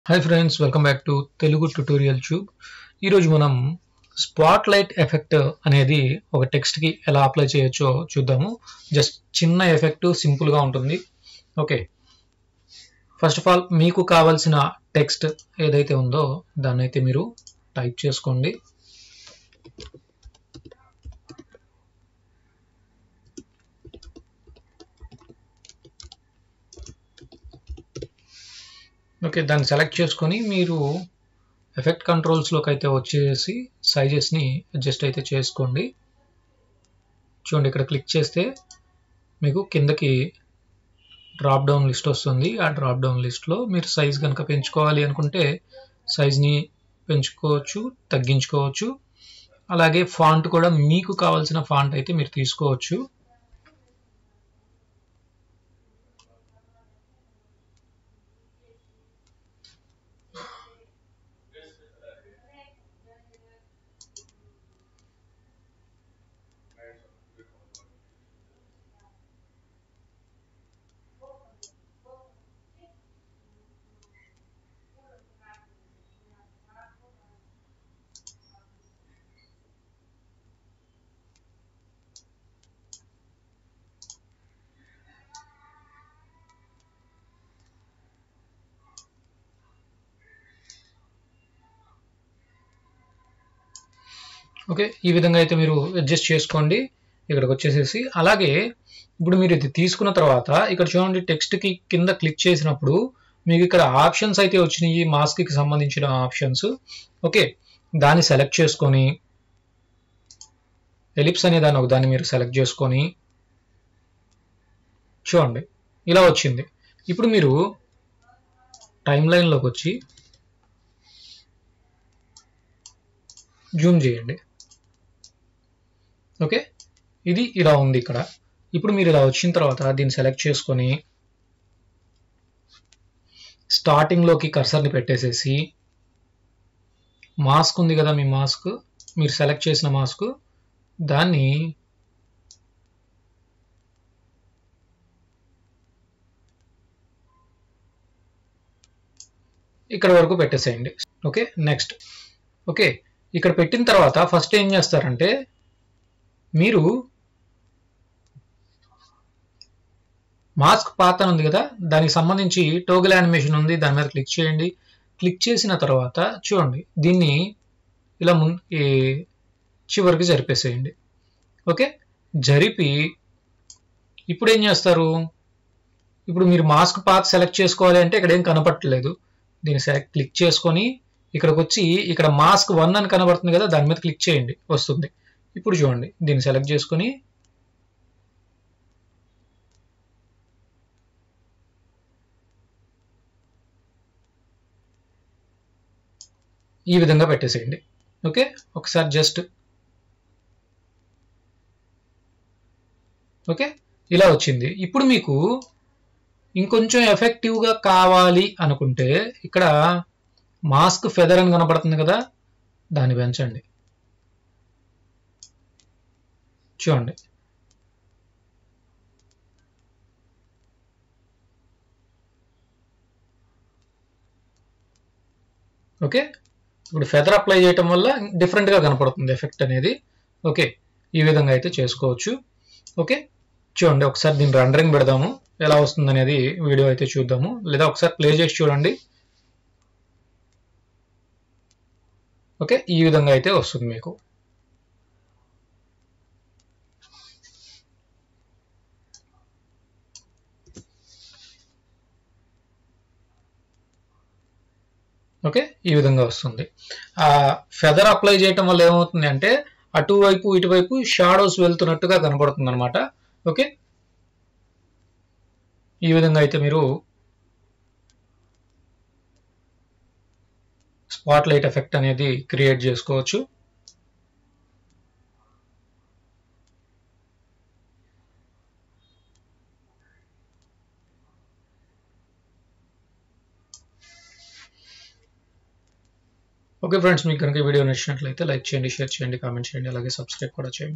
hi friends welcome back to Telugu tutorial tube ఈరోజు మనం spot light effect అనేది ఒక టెక్స్ట్కి ఎలా అప్లై చేయొచ్చో చూద్దాము జస్ట్ చిన్న ఎఫెక్ట్ సింపుల్గా ఉంటుంది ఓకే ఫస్ట్ ఆఫ్ ఆల్ మీకు కావాల్సిన టెక్స్ట్ ఏదైతే ఉందో దాన్ని అయితే మీరు టైప్ చేసుకోండి ఓకే దాన్ని సెలెక్ట్ చేసుకొని మీరు ఎఫెక్ట్ కంట్రోల్స్లోకి అయితే వచ్చేసి సైజెస్ని అడ్జస్ట్ అయితే చేసుకోండి చూడండి ఇక్కడ క్లిక్ చేస్తే మీకు కిందకి డ్రాప్ డౌన్ లిస్ట్ వస్తుంది ఆ డ్రాప్ డౌన్ లిస్ట్లో మీరు సైజ్ కనుక పెంచుకోవాలి అనుకుంటే సైజ్ని పెంచుకోవచ్చు తగ్గించుకోవచ్చు అలాగే ఫాంట్ కూడా మీకు కావాల్సిన ఫాంట్ అయితే మీరు తీసుకోవచ్చు ఓకే ఈ విధంగా అయితే మీరు అడ్జస్ట్ చేసుకోండి ఇక్కడికి వచ్చేసేసి అలాగే ఇప్పుడు మీరు ఇది తీసుకున్న తర్వాత ఇక్కడ చూడండి టెక్స్ట్కి కింద క్లిక్ చేసినప్పుడు మీకు ఇక్కడ ఆప్షన్స్ అయితే వచ్చినాయి మాస్క్కి సంబంధించిన ఆప్షన్స్ ఓకే దాన్ని సెలెక్ట్ చేసుకొని ఎలిప్స్ అనే దాన్ని ఒక దాన్ని మీరు సెలెక్ట్ చేసుకొని చూడండి ఇలా వచ్చింది ఇప్పుడు మీరు టైం లైన్లోకి వచ్చి జూమ్ చేయండి ఓకే ఇది ఇలా ఉంది ఇక్కడ ఇప్పుడు మీరు ఇలా వచ్చిన తర్వాత దీన్ని సెలెక్ట్ చేసుకొని స్టార్టింగ్లోకి కర్సర్ని పెట్టేసేసి మాస్క్ ఉంది కదా మీ మాస్క్ మీరు సెలెక్ట్ చేసిన మాస్క్ దాన్ని ఇక్కడ వరకు పెట్టేసేయండి ఓకే నెక్స్ట్ ఓకే ఇక్కడ పెట్టిన తర్వాత ఫస్ట్ ఏం చేస్తారంటే మీరు మాస్క్ పాత ఉంది కదా దానికి సంబంధించి టోగల్ యానిమేషన్ ఉంది దాని మీద క్లిక్ చేయండి క్లిక్ చేసిన తర్వాత చూడండి దీన్ని ఇలా మున్ ఈ చివరికి జరిపేసేయండి ఓకే జరిపి ఇప్పుడు ఏం చేస్తారు ఇప్పుడు మీరు మాస్క్ పాత్ సెలెక్ట్ చేసుకోవాలి అంటే ఇక్కడ ఏం కనపట్టలేదు దీన్ని సెలెక్ట్ క్లిక్ చేసుకొని ఇక్కడికి వచ్చి ఇక్కడ మాస్క్ వన్ అని కనబడుతుంది కదా దాని మీద క్లిక్ చేయండి వస్తుంది ఇప్పుడు చూడండి దీన్ని సెలెక్ట్ చేసుకొని ఈ విధంగా పెట్టేసేయండి ఓకే ఒకసారి జస్ట్ ఓకే ఇలా వచ్చింది ఇప్పుడు మీకు ఇంకొంచెం ఎఫెక్టివ్గా కావాలి అనుకుంటే ఇక్కడ మాస్క్ ఫెదర్ అని కనపడుతుంది కదా దాన్ని పెంచండి చూడండి ఓకే ఇప్పుడు ఫెదర్ అప్లై చేయటం వల్ల డిఫరెంట్గా కనపడుతుంది ఎఫెక్ట్ అనేది ఓకే ఈ విధంగా అయితే చేసుకోవచ్చు ఓకే చూడండి ఒకసారి దీన్ని రెండరింగ్ పెడదాము ఎలా వస్తుంది అనేది వీడియో అయితే చూద్దాము లేదా ఒకసారి ప్లే చేసి చూడండి ఓకే ఈ విధంగా అయితే వస్తుంది మీకు ఓకే ఈ విధంగా వస్తుంది ఆ ఫెదర్ అప్లై చేయటం వల్ల ఏమవుతుంది అంటే అటువైపు ఇటువైపు షాడోస్ వెళ్తున్నట్టుగా కనబడుతుంది అనమాట ఓకే ఈ విధంగా అయితే మీరు స్పాట్ లైట్ ఎఫెక్ట్ అనేది క్రియేట్ చేసుకోవచ్చు ఓకే ఫ్రెండ్స్ మీకు కనుక వీడియో నచ్చినట్లయితే లైక్ చేయండి షేర్ చేయండి కామెంట్ చేయండి అలాగే సబ్స్క్రైబ్ కూడా చేయండి